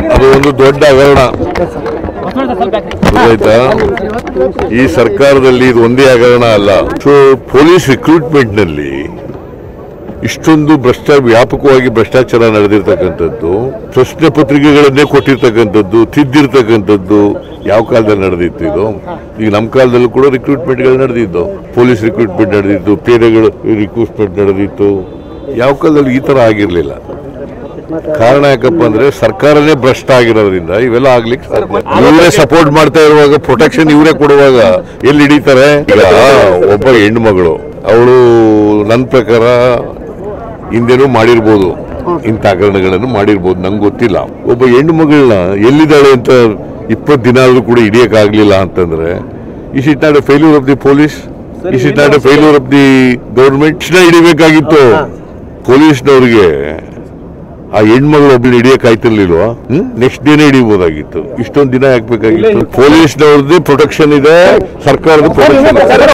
ಅದು ಒಂದು ದೊಡ್ಡ ಹಗರಣ ಗೊತ್ತಾಯ್ತಾ ಈ ಸರ್ಕಾರದಲ್ಲಿ ಇದು ಒಂದೇ ಹಗರಣ ಅಲ್ಲ ಸೊ ಪೊಲೀಸ್ ರಿಕ್ರೂಟ್ಮೆಂಟ್ ನಲ್ಲಿ ಇಷ್ಟೊಂದು ಭ್ರಷ್ಟ ವ್ಯಾಪಕವಾಗಿ ಭ್ರಷ್ಟಾಚಾರ ನಡೆದಿರ್ತಕ್ಕಂಥದ್ದು ಪ್ರಶ್ನೆ ಪತ್ರಿಕೆಗಳನ್ನೇ ಕೊಟ್ಟಿರ್ತಕ್ಕಂಥದ್ದು ತಿದ್ದಿರ್ತಕ್ಕಂಥದ್ದು ಯಾವ ಕಾಲದಲ್ಲಿ ನಡೆದಿತ್ತು ಇದು ಈಗ ನಮ್ಮ ಕಾಲದಲ್ಲೂ ಕೂಡ ರಿಕ್ರೂಟ್ಮೆಂಟ್ಗಳು ನಡೆದಿದ್ದು ಪೊಲೀಸ್ ರಿಕ್ರೂಟ್ಮೆಂಟ್ ನಡೆದಿತ್ತು ಪೇದೆಗಳು ರಿಕ್ರೂಟ್ಮೆಂಟ್ ನಡೆದಿತ್ತು ಯಾವ ಕಾಲದಲ್ಲಿ ಈ ತರ ಆಗಿರ್ಲಿಲ್ಲ ಕಾರಣ ಯಾಕಪ್ಪ ಅಂದ್ರೆ ಸರ್ಕಾರನೇ ಭ್ರಷ್ಟ ಆಗಿರೋದ್ರಿಂದ ಇವೆಲ್ಲ ಆಗ್ಲಿಕ್ಕೆ ಸಾಧ್ಯ ಇವರೇ ಸಪೋರ್ಟ್ ಮಾಡ್ತಾ ಇರುವಾಗ ಪ್ರೊಟೆಕ್ಷನ್ ಇವರೇ ಕೊಡುವಾಗ ಎಲ್ಲಿ ಹಿಡಿತಾರೆ ಈಗ ಒಬ್ಬ ಹೆಣ್ಮಗಳು ಅವಳು ನನ್ನ ಪ್ರಕಾರ ಹಿಂದೆನೂ ಮಾಡಿರ್ಬೋದು ಇಂಥ ಹಗರಣಗಳನ್ನು ಮಾಡಿರ್ಬೋದು ನಂಗೆ ಗೊತ್ತಿಲ್ಲ ಒಬ್ಬ ಹೆಣ್ಣು ಮಗಳನ್ನ ಎಲ್ಲಿದ್ದಾಳೆ ಅಂತ ಇಪ್ಪತ್ತು ದಿನ ಆದ್ರೂ ಕೂಡ ಹಿಡಿಯಕ್ಕಾಗ್ಲಿಲ್ಲ ಅಂತಂದ್ರೆ is it not a failure of the police is it not a failure of the government ಹಿಡಿಬೇಕಾಗಿತ್ತು ಪೊಲೀಸ್ನವ್ರಿಗೆ ಆ ಹೆಣ್ಮಗಳು ಒಬ್ಬಳು ಹಿಡಿಯಕ್ ಆಯ್ತಿರ್ಲಿಲ್ವಾ ನೆಕ್ಸ್ಟ್ ಡೇನೇ ಹಿಡಿಬೋದಾಗಿತ್ತು ಇಷ್ಟೊಂದು ದಿನ ಹಾಕ್ಬೇಕಾಗಿತ್ತು ಪೊಲೀಸ್ನವ್ರದ್ದು ಪ್ರೊಟೆಕ್ಷನ್ ಇದೆ ಸರ್ಕಾರದ ಪ್ರೊಟೆಕ್ಷನ್